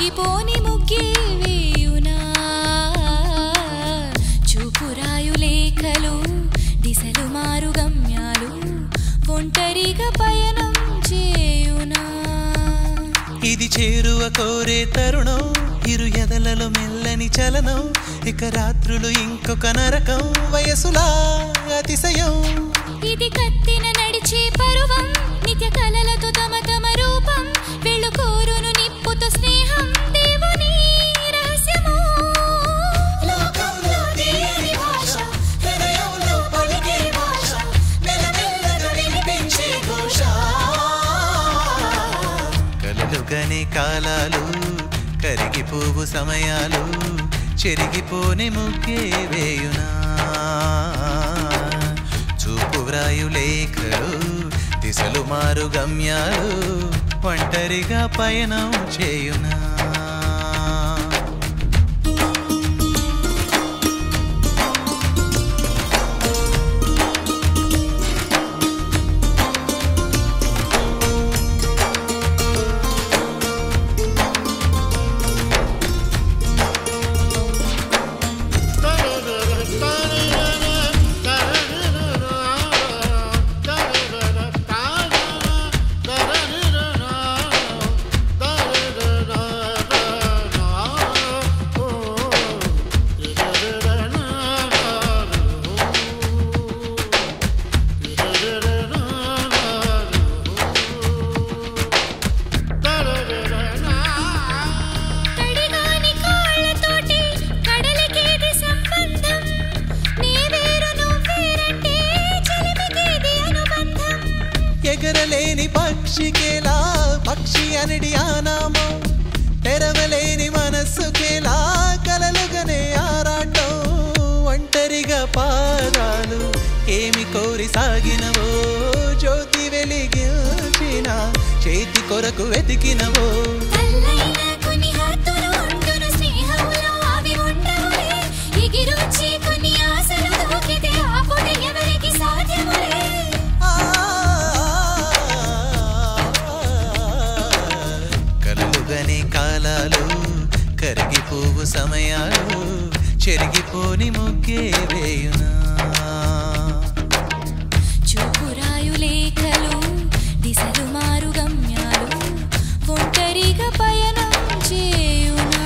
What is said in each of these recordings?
చెరిగిపోని ముగ్గే వేయునా చూపురాయు లేఖలు దిశలు మారు గమ్యాలు ఒంటరిగా పయనం చేయునా ఇది చేరువ కోరే తరుణం ఇరు ఎదలలో మెల్లని చలనం ఇక రాత్రులు ఇంకొక నరకం వయసులా అతిశయం ఇది కత్తిన నడిచే పరువం నిత్య కలలతో తమ తమ రూపం వెళ్ళు కోరును నిప్పుతో స్నేహం దేవుని రహస్యము లోకంలో దేని భాష హృదయంలో పలికే భాష మెల్లమెల్లగా వినిపించే ఘోష కలలుగని కాలాలు కరిగిపోవు సమయాలు చెరిగిపోని ముగ్గే వేయునా చూపు వ్రాయు లేఖలు దిశలు మారు గమ్యాలు ఒంటరిగా పయనం చేయునా తడిగాని కాళ్ళతోటి కడలికేది సంబంధం నీ వేరు నువ్వేరంటే చెలిమికేది అనుబంధం ఎగరలేని పక్షికేలా పక్షి అనడి ఆనామం తెరవలేని మనస్సుకేలా కలలుగనే ఆరాటం ఒంటరిగా పాదాలు ఏమి కోరి సాగినవో జ్యోతి వెలిగించిన చేతి కొరకు వెతికినవో అల్లైన కొన్ని హద్దులు ఉండును స్నేహంలో అవి ఉండవులే ఎగిరొచ్చి కొన్ని ఆశలు దూకితే ఆపుట ఎవరికి సాధ్యములే కలలుగని కాలాలు కరిగిపోవు సమయాలు చెరిగిపోని ముగ్గే వేయునా చూపురాయు లేఖలు దిశలు మారు గమ్యాలు ఒంటరిగా పయనం చేయునా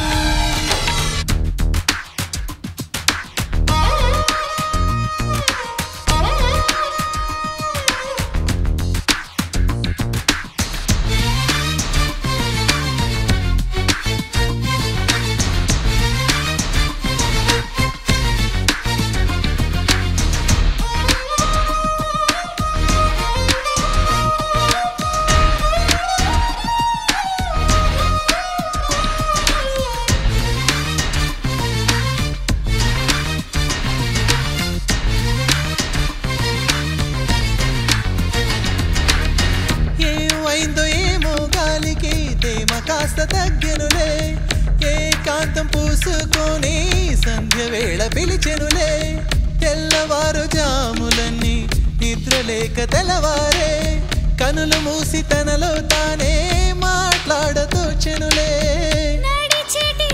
ఏమైందో ఏమో గాలికి తేమ కాస్త తగ్గెనులే ఏకాంతం పూసుకొని సంధ్య వేళ పిలిచెనులే తెల్లవారు జాములన్నీ నిద్రలేక తెల్లవారే కనులు మూసి తనలో తానే మాట్లాడతోచెనులే నడిచేటి